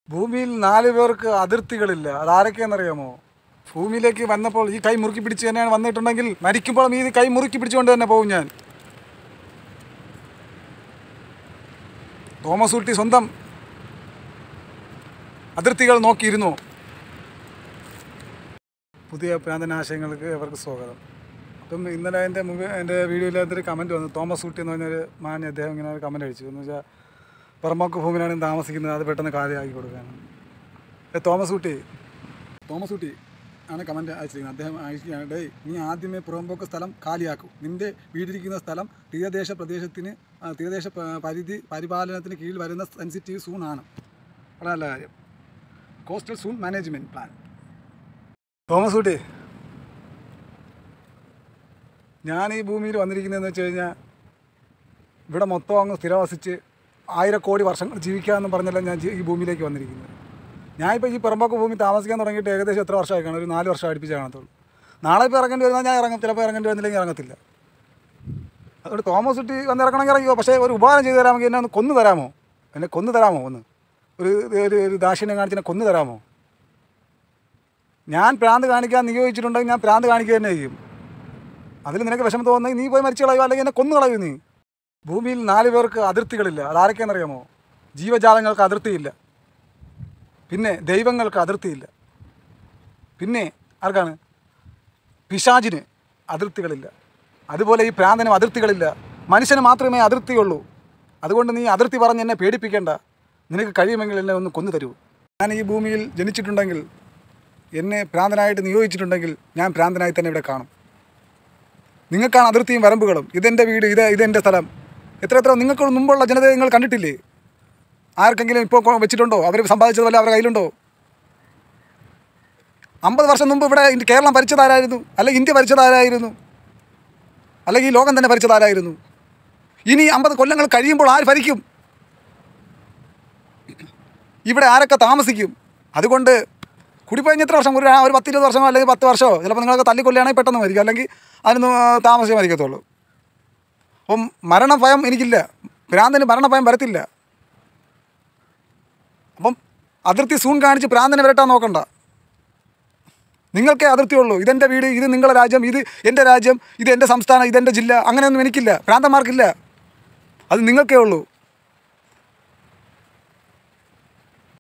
ഭൂമിയിൽ നാല് പേർക്ക് അതിർത്തികളില്ല അതാരൊക്കെയെന്നറിയാമോ ഭൂമിയിലേക്ക് വന്നപ്പോൾ ഈ കൈ മുറുക്കി പിടിച്ച് തന്നെയാണ് വന്നിട്ടുണ്ടെങ്കിൽ മരിക്കുമ്പോഴും ഈ കൈ മുറുക്കി പിടിച്ചുകൊണ്ട് തന്നെ പോകും ഞാൻ തോമസ് കുട്ടി സ്വന്തം അതിർത്തികൾ നോക്കിയിരുന്നു പുതിയ പ്രാന്തനാശയങ്ങൾക്ക് അവർക്ക് സ്വാഗതം അപ്പം ഇന്നലെ എൻ്റെ മുമ്പ് എൻ്റെ വീഡിയോയിൽ എന്തൊരു കമൻറ്റ് വന്നു തോമസ് കുട്ടി എന്ന് പറഞ്ഞൊരു മാന്യ അദ്ദേഹം ഇങ്ങനെ ഒരു കമൻറ്റ് അടിച്ചു എന്ന് വെച്ചാൽ പുറമ്പോക്ക് ഭൂമിയിലാണ് താമസിക്കുന്നത് അത് പെട്ടെന്ന് കാലിയാക്കി കൊടുക്കാനാണ് ഏ തോമസ് കുട്ടി തോമസ് കുട്ടി ആണ് കമൻറ്റ് അയച്ചിരിക്കുന്നത് അദ്ദേഹം അയക്കുകയാണ് ഡേയ് നീ ആദ്യമേ പുറമ്പോക്ക് സ്ഥലം കാലിയാക്കും നിൻ്റെ വീടിരിക്കുന്ന സ്ഥലം തീരദേശ പ്രദേശത്തിന് ആ, തീരദേശ പ- പരിധി പരിപാലനത്തിന് കീഴിൽ വരുന്ന സെൻസിറ്റീവ് സൂണാണ് വളരെ നല്ല കാര്യം coastal zone management plan Thomas Kutty ഞാൻ ഈ ഭൂമിയിൽ വന്നിരിക്കുന്നതെന്ന് വെച്ച് കഴിഞ്ഞാൽ ഇവിടെ മൊത്തം അങ്ങ് സ്ഥിരവസിച്ച് ആയിരം കോടി വർഷങ്ങൾ ജീവിക്കാമെന്ന് പറഞ്ഞല്ല ഞാൻ ജി- ഈ ഭൂമിയിലേക്ക് വന്നിരിക്കുന്നത് ഞാനിപ്പോൾ ഈ പുറമ്പോക്ക് ഭൂമി താമസിക്കാൻ തുടങ്ങിയിട്ട് ഏകദേശം എത്ര വർഷമായി കാണും ഒരു നാല് വർഷം അടുപ്പിച്ച് കാണത്തുള്ളൂ നാളെ ഇപ്പോൾ ഇറങ്ങേണ്ടി വരുന്നാൽ ഞാൻ ഇറങ്ങും ചിലപ്പോൾ ഇറങ്ങേണ്ടി വരുന്നില്ലെങ്കിൽ ഇറങ്ങത്തില്ല അതുകൊണ്ട് തോമസ് കുട്ടി വന്ന് ഇറങ്ങണമെങ്കിൽ ഇറങ്ങിയോ പക്ഷേ ഒരു ഉപകാരം ചെയ്തു തരാമെങ്കിൽ എന്നെ ഒന്ന് കൊന്നു തരാമോ എന്നെ കൊന്നു തരാമോ ഒന്ന് ഒരു ഒരു ഒരു ദാക്ഷിണ്യം കാണിച്ച് എന്നെ കൊന്നു തരാമോ ഞാൻ പ്രാന്ത് കാണിക്കാൻ നിയോഗിച്ചിട്ടുണ്ടെങ്കിൽ ഞാൻ പ്രാന്ത് കാണിക്കുക തന്നെ ചെയ്യും അതിൽ നിനക്ക് വിഷമം തോന്നുന്നെങ്കിൽ നീ പോയി മരിച്ചു കളയുക അല്ലെങ്കിൽ എന്നെ കൊന്നു കളയൂ നീ ഭൂമിയിൽ നാല് പേർക്ക് അതിർത്തികളില്ല അതാരൊക്കെയെന്നറിയാമോ ജീവജാലങ്ങൾക്ക് അതിർത്തിയില്ല പിന്നെ ദൈവങ്ങൾക്ക് അതിർത്തിയില്ല പിന്നെ ആർക്കാണ് പിശാചിന് അതിർത്തികളില്ല അതുപോലെ ഈ പ്രാന്തനും അതിർത്തികളില്ല മനുഷ്യന് മാത്രമേ അതിർത്തിയുള്ളൂ അതുകൊണ്ട് നീ അതിർത്തി പറഞ്ഞ് എന്നെ പേടിപ്പിക്കേണ്ട നിനക്ക് കഴിയുമെങ്കിൽ എന്നെ ഒന്ന് കൊന്നു തരൂ ഞാൻ ഈ ഭൂമിയിൽ ജനിച്ചിട്ടുണ്ടെങ്കിൽ എന്നെ ഭ്രാന്തനായിട്ട് നിയോഗിച്ചിട്ടുണ്ടെങ്കിൽ ഞാൻ ഭ്രാന്തനായി തന്നെ ഇവിടെ കാണും നിങ്ങൾക്കാണ് അതിർത്തിയും വരമ്പുകളും ഇതെൻ്റെ വീട് ഇത് ഇതെൻ്റെ സ്ഥലം എത്ര എത്ര നിങ്ങൾക്ക് മുമ്പുള്ള ജനതയെ നിങ്ങൾ കണ്ടിട്ടില്ലേ ആർക്കെങ്കിലും ഇപ്പോൾ കൊ- വെച്ചിട്ടുണ്ടോ അവർ സമ്പാദിച്ചത് വല്ല അവരുടെ കയ്യിലുണ്ടോ അമ്പത് വർഷം മുമ്പ് ഇവിടെ ഇന്ത്യ- കേരളം ഭരിച്ചതാരായിരുന്നു അല്ലെങ്കിൽ ഇന്ത്യ ഭരിച്ചതാരായിരുന്നു അല്ലെങ്കിൽ ഈ ലോകം തന്നെ ഭരിച്ചതാരായിരുന്നു ഇനി അമ്പത് കൊല്ലങ്ങൾ കഴിയുമ്പോൾ ആര് ഭരിക്കും ഇവിടെ ആരൊക്കെ താമസിക്കും അതുകൊണ്ട് കുടിപ്പോയി എത്ര വർഷം ഒരു ഒരു പത്തിരുപത് വർഷമോ അല്ലെങ്കിൽ പത്ത് വർഷമോ ചിലപ്പോൾ നിങ്ങളൊക്കെ തല്ലിക്കൊല്ലുകയാണെങ്കിൽ പെട്ടെന്ന് മരിക്കും അല്ലെങ്കിൽ അതിനൊന്നും ആ, താമസിച്ചേ മരിക്കത്തുള്ളൂ അപ്പം മരണഭയം എനിക്കില്ല ഭ്രാന്തന് മരണഭയം വരത്തില്ല അപ്പം അതിർത്തി സൂൺ കാണിച്ച് ഭ്രാന്തനെ വരട്ടാൻ നോക്കണ്ട നിങ്ങൾക്കേ അതിർത്തിയുള്ളൂ ഇതെൻ്റെ വീട് ഇത് നിങ്ങളുടെ രാജ്യം ഇത് എൻ്റെ രാജ്യം ഇത് എൻ്റെ സംസ്ഥാനം ഇതെൻ്റെ ജില്ല അങ്ങനെയൊന്നും എനിക്കില്ല ഭ്രാന്തന്മാർക്കില്ല അത് നിങ്ങൾക്കേ ഉള്ളൂ